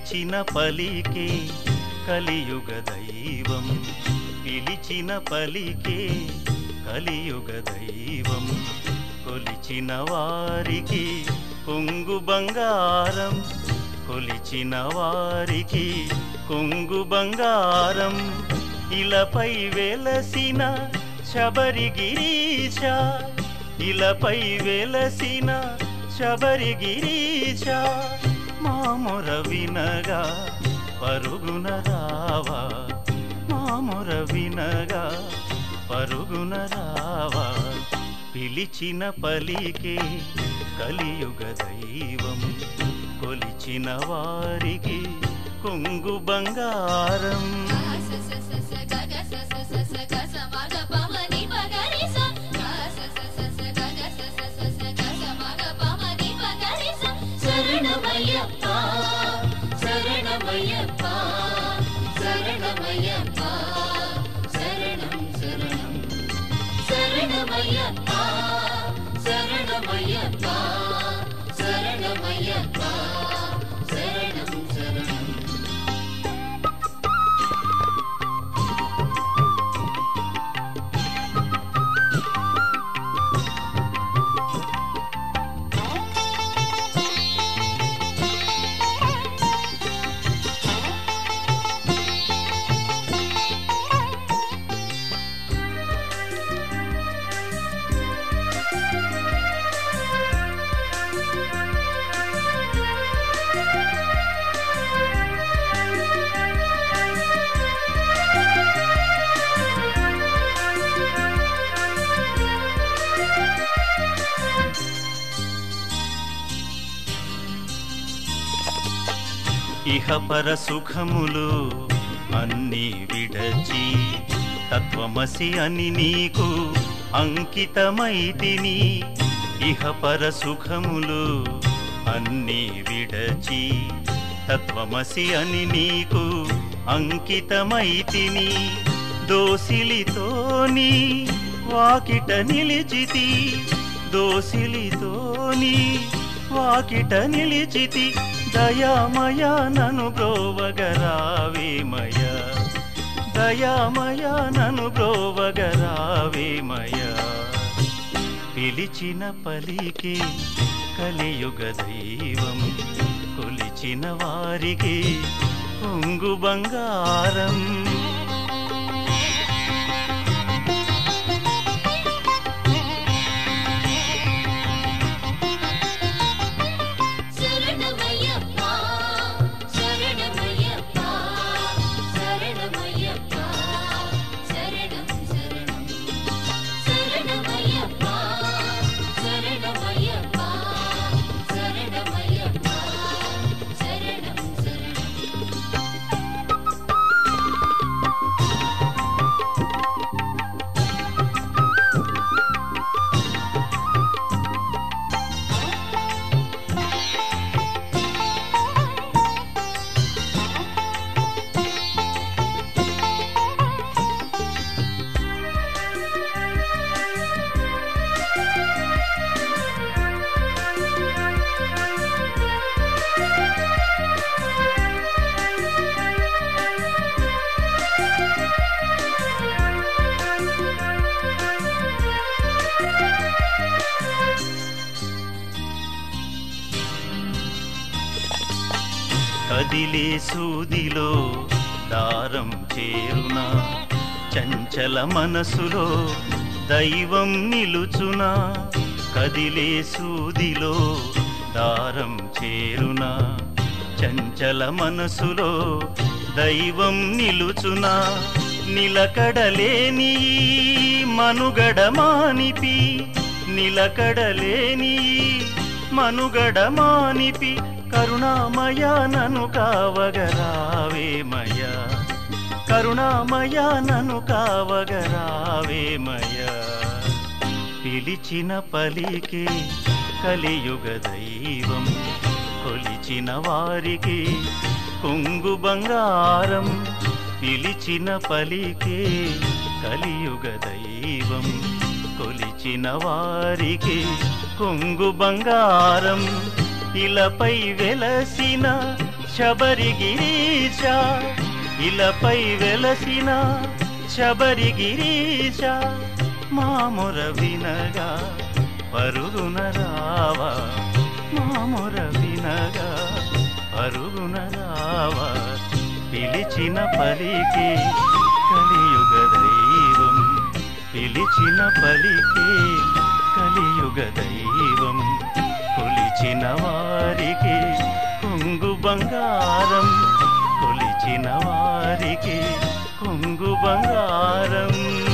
పిలిచిన పలికే కలియుగ దైవం పిలిచిన పలికే కలియుగ దైవం కొలిచిన వారికి కొంగు బంగారం కొలిచిన వారికి కొంగు బంగారం ఇలపై వెలసిన శబరిగిరీశ ఇలపై వెలసిన శబరిగిరీశ మాముర వినగా పరుగున రావా మాముర వినగా పరుగున రావా పిలిచిన పలికే కలియుగ దైవం కొలిచిన వారికి కొంగు బంగారం శరణమయ్యప్ప శరణమయ్యప్ప శరణమయ్యప్ప శరణం శరణం శరణమయ్యప్ప శరణమయ్యప్ప శరణమయ్యప్ప శరణం శరణం ఇహపర సుఖములు అన్ని విడచి తత్వమసి అని నీకు అంకితమైతిని ఇహపర సుఖములు అన్ని విడచి తత్వమసి అని నీకు అంకితమైతిని దోసిలితోని వాకిట నిలిచితి దోసిలితోని వాకిట నిలిచితి దయామయ నను బ్రోవగరావేమయ దయామయ నను బ్రోవగరావేమయ పిలిచిన పలికి కలియుగ దైవం కొలిచిన వారికి కొంగు బంగారం శరణమయ్యప్ప శరణమయ్యప్ప శరణమయ్యప్ప శరణం శరణం శరణమయ్యప్ప శరణమయ్యప్ప శరణమయ్యప్ప శరణం శరణం కదిలే సూదిలో దారం చేరునా చంచల మనసులో దైవం నిలుచునా కదిలే సూదిలో దారం చేరునా చంచల మనసులో దైవం నిలుచునా నిలకడలేని ఈ మనుగడ మానిపి నిలకడలేని ఈ మనుగడ మానిపి కరుణామయ నను కావగరావేమయ కరుణామయ నను కావగరావేమయ పిలిచిన పలికే కలియుగ దైవం కొలిచిన వారికి కొంగు బంగారం పిలిచిన పలికే కలియుగ దైవం కొలిచిన వారికి కొంగు బంగారం ఇలపై వెలసిన శబరిగిరీశ ఇలపై వెలసిన శబరిగిరీశ మాముర వినగా పరుగున రావా మాముర వినగా పరుగున రావా పిలిచిన పలికి కలియుగ దైవం పిలిచిన పలికి కలియుగ దైవం కొలిచిన వారికి కొంగు బంగారం కొలిచిన వారికి కొంగు బంగారం